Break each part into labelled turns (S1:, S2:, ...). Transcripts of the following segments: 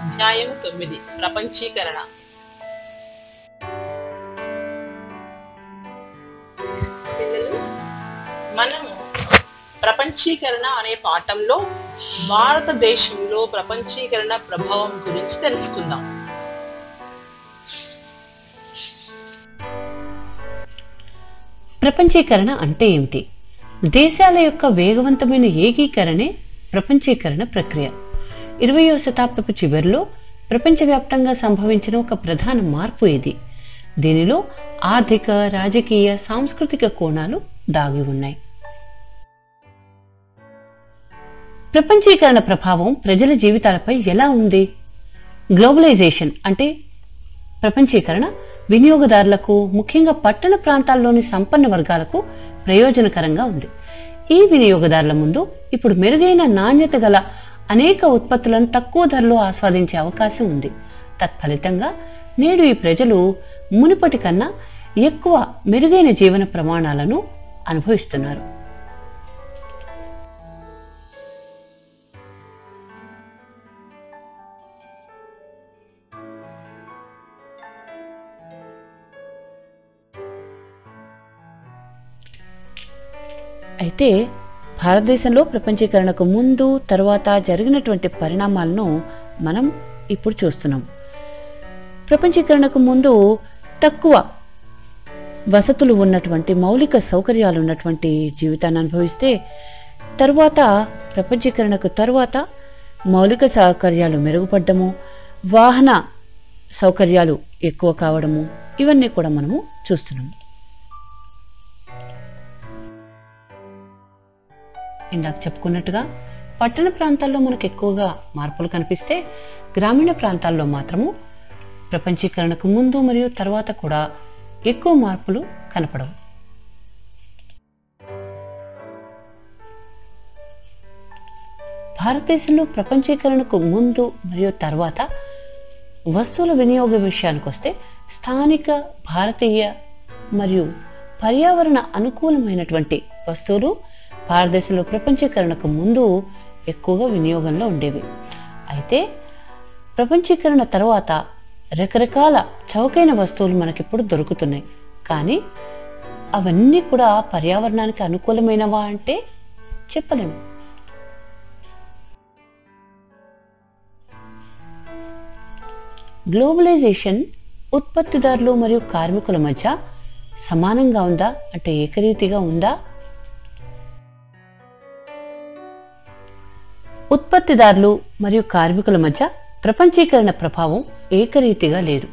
S1: అధ్యాయం తొమ్మిది ప్రపంచీకరణ పిల్లలు మనము ప్రపంచీకరణ అనే పాఠంలో భారతదేశంలో ప్రపంచీకరణ ప్రభావం గురించి తెలుసుకుందాం
S2: ప్రపంచీకరణ అంటే ఏమిటి దేశాల యొక్క వేగవంతమైన ఏకీకరణే ప్రపంచీకరణ ప్రక్రియ ఇరవయో శతాబ్దపు చివరిలో ప్రపంచవ్యాప్తంగా సంభవించిన ఒక ప్రధాన మార్పు ఇది దీనిలో ఆర్థిక రాజకీయ సాంస్కృతిక కోణాలు దాగి ఉన్నాయి ప్రపంచీకరణ ప్రభావం ప్రజల జీవితాలపై ఎలా ఉంది గ్లోబలైజేషన్ అంటే ప్రపంచీకరణ వినియోగదారులకు ముఖ్యంగా పట్టణ ప్రాంతాల్లోని సంపన్న వర్గాలకు ప్రయోజనకరంగా ఉంది ఈ వినియోగదారుల ముందు ఇప్పుడు మెరుగైన నాణ్యత గల అనేక ఉత్పత్తులను తక్కువ ధరలో ఆస్వాదించే అవకాశం ఉంది తత్ఫలితంగా నేడు ఈ ప్రజలు మునుపటి కన్నా ఎక్కువ మెరుగైన జీవన ప్రమాణాలను అనుభవిస్తున్నారు అయితే భారతదేశంలో ప్రపంచీకరణకు ముందు తరువాత జరిగినటువంటి పరిణామాలను మనం ఇప్పుడు చూస్తున్నాం ప్రపంచీకరణకు ముందు తక్కువ వసతులు ఉన్నటువంటి మౌలిక సౌకర్యాలు ఉన్నటువంటి జీవితాన్ని అనుభవిస్తే తరువాత ప్రపంచీకరణకు తరువాత మౌలిక సౌకర్యాలు మెరుగుపడ్డము వాహన సౌకర్యాలు ఎక్కువ కావడము ఇవన్నీ కూడా మనము చూస్తున్నాము ఇందాక చెప్పుకున్నట్టుగా పట్టణ ప్రాంతాల్లో మనకు ఎక్కువగా మార్పులు కనిపిస్తే గ్రామీణ ప్రాంతాల్లో మాత్రము ప్రపంచీకరణకు ముందు మరియు తర్వాత కూడా ఎక్కువ మార్పులు కనపడవు భారతదేశంలో ప్రపంచీకరణకు ముందు మరియు తర్వాత వస్తువుల వినియోగ విషయానికి వస్తే స్థానిక భారతీయ మరియు పర్యావరణ అనుకూలమైనటువంటి వస్తువులు భారతదేశంలో ప్రపంచీకరణకు ముందు ఎక్కువగా వినియోగంలో ఉండేవి అయితే ప్రపంచీకరణ తర్వాత రకరకాల చౌకైన వస్తువులు మనకిప్పుడు దొరుకుతున్నాయి కానీ అవన్నీ కూడా పర్యావరణానికి అనుకూలమైనవా అంటే చెప్పలేము గ్లోబలైజేషన్ ఉత్పత్తిదారులు మరియు కార్మికుల మధ్య సమానంగా ఉందా అంటే ఏకరీతిగా ఉందా ఉత్పత్తిదారులు మరియు కార్మికుల మధ్య ప్రపంచీకరణ ప్రభావం ఏకరీతిగా లేదు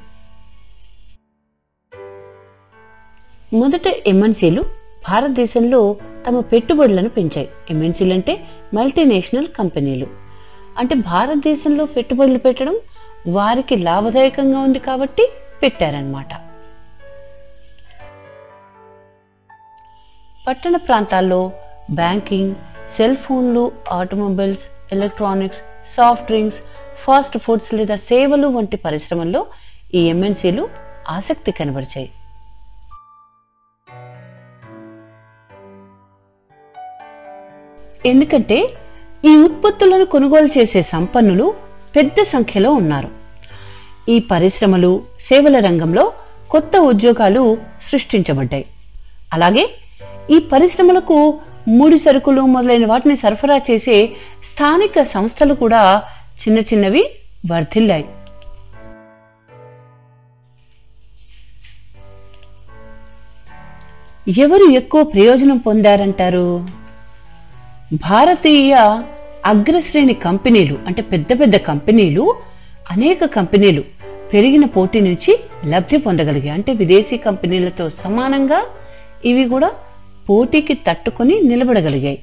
S2: మొదట ఎంఎన్సీలు భారతదేశంలో తమ పెట్టుబడులను పెంచాయి ఎంఎన్సీలు అంటే మల్టీనేషనల్ కంపెనీలు అంటే భారతదేశంలో పెట్టుబడులు పెట్టడం వారికి లాభదాయకంగా ఉంది కాబట్టి పెట్టారన్నమాట పట్టణ ప్రాంతాల్లో బ్యాంకింగ్ సెల్ ఫోన్లు automobiles electronics soft drinks fast foods లేదా సేవలు వంటి పరిశ్రమల్లో ఈ ఎంఎన్సీలు ఆసక్తి కనబరిచాయి ఎందుకంటే ఈ ఉత్పత్తులను కొనుగోలు చేసే సంపన్నులు పెద్ద సంఖ్యలో ఉన్నారు ఈ పరిశ్రమలు సేవల రంగంలో కొత్త ఉద్యోగాలు సృష్టించబడ్డాయి అలాగే ఈ పరిశ్రమలకు ముడి సరుకులు మొదలైన వాటిని సరఫరా చేసే స్థానిక సంస్థలు కూడా చిన్న చిన్నవి వర్ధిల్లాయి ఎవరు ఎక్కువ ప్రయోజనం పొందారంటారు భారతీయ అగ్రశ్రేణి కంపెనీలు అంటే పెద్ద పెద్ద కంపెనీలు అనేక కంపెనీలు పెరిగిన పోటీ నుంచి లబ్ధి పొందగలిగాయి అంటే విదేశీ కంపెనీలతో సమానంగా ఇవి కూడా పోటీకి తట్టుకొని నిలబడగలిగాయి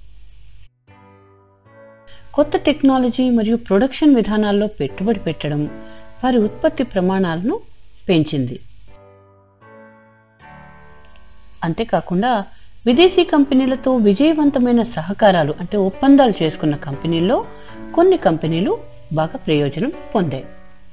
S2: కొత్త టెక్నాలజీ మరియు ప్రొడక్షన్ విధానాల్లో పెట్టుబడి పెట్టడం వారి ఉత్పత్తి ప్రమాణాలను పెంచింది అంతేకాకుండా విదేశీ కంపెనీలతో విజయవంతమైన సహకారాలు అంటే ఒప్పందాలు చేసుకున్న కంపెనీల్లో కొన్ని కంపెనీలు బాగా ప్రయోజనం పొందాయి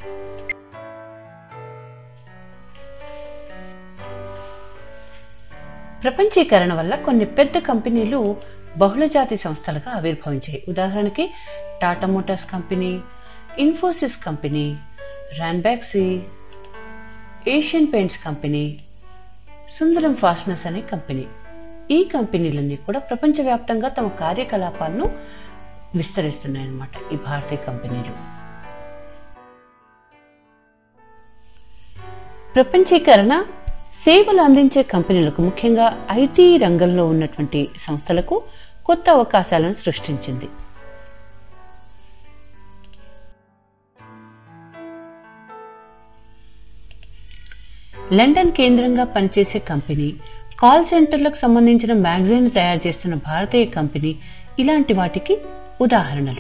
S2: ప్రపంచీకరణ వల్ల కొన్ని పెద్ద కంపెనీలు బహుళజాతి సంస్థలుగా ఆవిర్భవించాయి ఉదాహరణకి Tata Motors company Infosys company Ranbaxy Asian Paints company Sundaram Fasteners అనే కంపెనీ ఈ కంపెనీలన్నీ కూడా ప్రపంచవ్యాప్తంగా తమ కార్యకలాపాలను విస్తరిస్తున్నాయన్నమాట ఈ భారతీయ కంపెనీలు ప్రపంచీకరణ సేవలు అందించే కంపెనీలకు ముఖ్యంగా ఐటీ రంగంలో ఉన్నటువంటి సంస్థలకు కొత్త అవకాశాలను సృష్టించింది లండన్ కేంద్రంగా పనిచేసే కంపెనీ కాల్ సెంటర్లకు సంబంధించిన మ్యాగజైన్ తయారు చేస్తున్న భారతీయ కంపెనీ ఇలాంటి వాటికి ఉదాహరణలు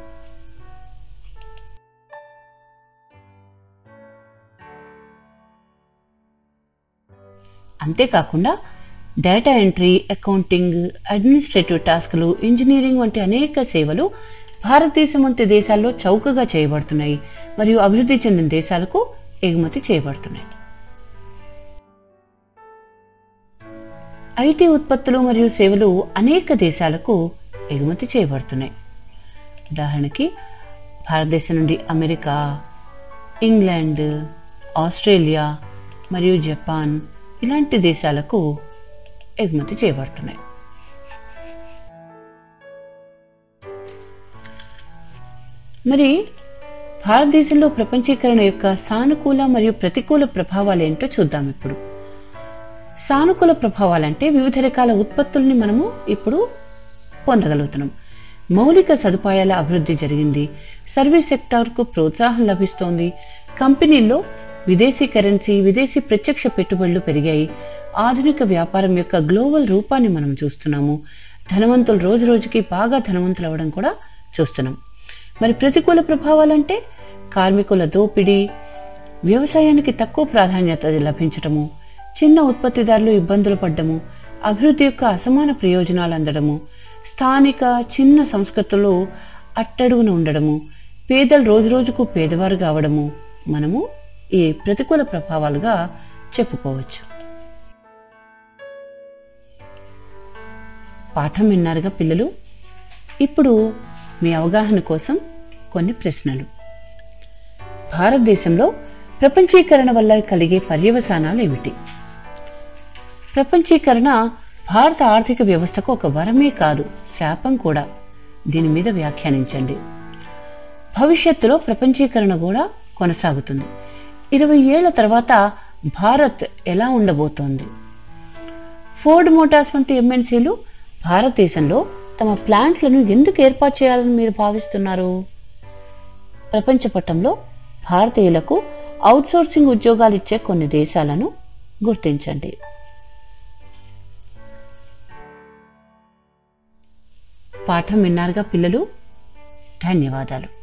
S2: అంతేకాకుండా డేటా ఎంట్రీ అకౌంటింగ్ అడ్మినిస్ట్రేటివ్ టాస్క్లు ఇంజనీరింగ్ వంటి అనేక సేవలు భారతదేశం వంటి దేశాల్లో చౌకగా చేయబడుతున్నాయి మరియు అభివృద్ధి చెందిన దేశాలకు ఎగుమతి చేయబడుతున్నాయి ఐటీ ఉత్పత్తులు మరియు సేవలు అనేక దేశాలకు ఎగుమతి చేయబడుతున్నాయి ఉదాహరణకి భారతదేశం నుండి అమెరికా ఇంగ్లాండ్ ఆస్ట్రేలియా మరియు జపాన్ ఇలాంటి దేశాలకు ఎగుమతి చేయబడుతున్నాయి మరి భారతదేశంలో ప్రపంచీకరణ యొక్క సానుకూల మరియు ప్రతికూల ప్రభావాలు ఏంటో చూద్దాం ఇప్పుడు సానుకూల ప్రభావాలంటే వివిధ రకాల ఉత్పత్తుల్ని మనము ఇప్పుడు పొందగలుగుతున్నాం మౌలిక సదుపాయాల అభివృద్ధి జరిగింది సర్వీస్ సెక్టార్కు ప్రోత్సాహం లభిస్తోంది కంపెనీల్లో విదేశీ కరెన్సీ విదేశీ ప్రత్యక్ష పెట్టుబడులు పెరిగాయి ఆధునిక వ్యాపారం యొక్క గ్లోబల్ రూపాన్ని మనం చూస్తున్నాము ధనవంతులు రోజు రోజుకి బాగా ధనవంతులు అవ్వడం కూడా చూస్తున్నాం మరి ప్రతికూల ప్రభావాలంటే కార్మికుల దోపిడీ వ్యవసాయానికి తక్కువ ప్రాధాన్యత లభించటము చిన్న ఉత్పత్తిదారులు ఇబ్బందులు పడ్డము అభివృద్ధి యొక్క అసమాన ప్రయోజనాలు అందడము స్థానిక చిన్న సంస్కృతులు అట్టడుగున ఉండడము పేదలు రోజు రోజుకు పేదవారు కావడము మనము ఈ ప్రతికూల ప్రభావాలుగా చెప్పుకోవచ్చు పాఠం విన్నారుగా పిల్లలు ఇప్పుడు మీ అవగాహన కోసం కొన్ని ప్రశ్నలు భారతదేశంలో ప్రపంచీకరణ వల్ల కలిగే పర్యవసానాలు ఏమిటి ప్రపంచీకరణ భారత ఆర్థిక వ్యవస్థకు ఒక వరమే కాదు శాపం కూడా దీని మీద వ్యాఖ్యానించండి భవిష్యత్తులో ప్రపంచీకరణ కూడా కొనసాగుతుంది ఇరవై ఏళ్ల తర్వాత భారత్ ఎలా ఉండబోతోంది ఫోర్డ్ మోటార్స్ వంటి ఎంఎన్సీలు భారతదేశంలో తమ ప్లాంట్లను ఎందుకు ఏర్పాటు చేయాలని మీరు భావిస్తున్నారు ప్రపంచ పటంలో భారతీయులకు అవుట్సోర్సింగ్ ఉద్యోగాలు ఇచ్చే కొన్ని దేశాలను గుర్తించండి పాఠం విన్నారుగా పిల్లలు ధన్యవాదాలు